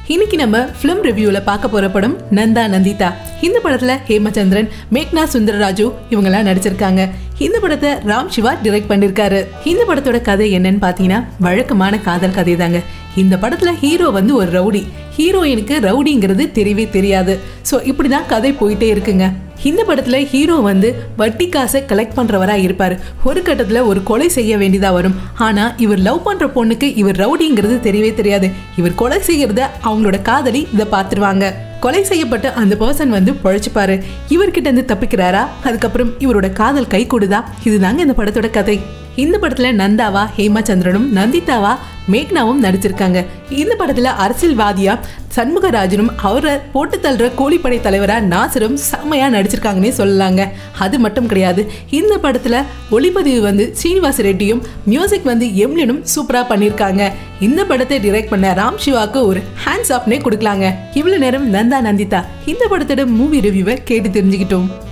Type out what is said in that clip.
இன்னைக்கு நம்ம ஃபிலிம் ரிவ்யூல பார்க்க போற படம் நந்தா நந்திதா இந்த படத்துல ஹேமச்சந்திரன் மேக்னா சுந்தரராஜு இவங்கெல்லாம் நடிச்சிருக்காங்க இந்த படத்தை ராம் சிவா டிரெக்ட் பண்ணிருக்காரு இந்த படத்தோட கதை என்னன்னு பாத்தீங்கன்னா வழக்கமான காதல் கதை தாங்க இந்த படத்துல ஹீரோ வந்து ஒரு ரவுடி ஹீரோயினுக்கு ரவுடிங்கிறது தெரியவே தெரியாது ஸோ இப்படிதான் கதை போயிட்டே இருக்குங்க இந்த படத்துல ஹீரோ வந்து வட்டி காசை கலெக்ட் பண்றவரா இருப்பாரு ஒரு கட்டத்துல ஒரு கொலை செய்ய வேண்டியதா வரும் ஆனா இவர் லவ் பண்ற பொண்ணுக்கு இவர் ரவுடிங்கிறது தெரியவே தெரியாது இவர் கொலை செய்யறத அவங்களோட காதலி இதை பார்த்துருவாங்க கொலை செய்யப்பட்ட அந்த பர்சன் வந்து பொழைச்சுப்பாரு இவர்கிட்ட இருந்து தப்பிக்கிறாரா அதுக்கப்புறம் இவரோட காதல் கை கொடுதா இதுதாங்க இந்த படத்தோட கதை இந்த படத்துல நந்தாவா ஹேமச்சந்திரனும் நந்திதாவா மேக்னாவும் நடிச்சிருக்காங்க இந்த படத்துல அரசியல்வாதியா சண்முகராஜனும் அவரை போட்டு தள்ளுற கூலிப்படை தலைவரா நாசரும் செம்மையா நடிச்சிருக்காங்கன்னே சொல்லலாங்க அது மட்டும் கிடையாது இந்த படத்துல ஒளிப்பதிவு வந்து ஸ்ரீனிவாச ரெட்டியும் மியூசிக் வந்து எம்லினும் சூப்பரா பண்ணியிருக்காங்க இந்த படத்தை டிரெக்ட் பண்ண ராம் சிவாக்கு ஒரு ஹேண்ட்ஸ் ஆப்னே கொடுக்கலாங்க இவ்வளவு நேரம் நந்தா நந்திதா இந்த படத்தோட மூவி ரிவ்யூவை கேட்டு தெரிஞ்சுக்கிட்டோம்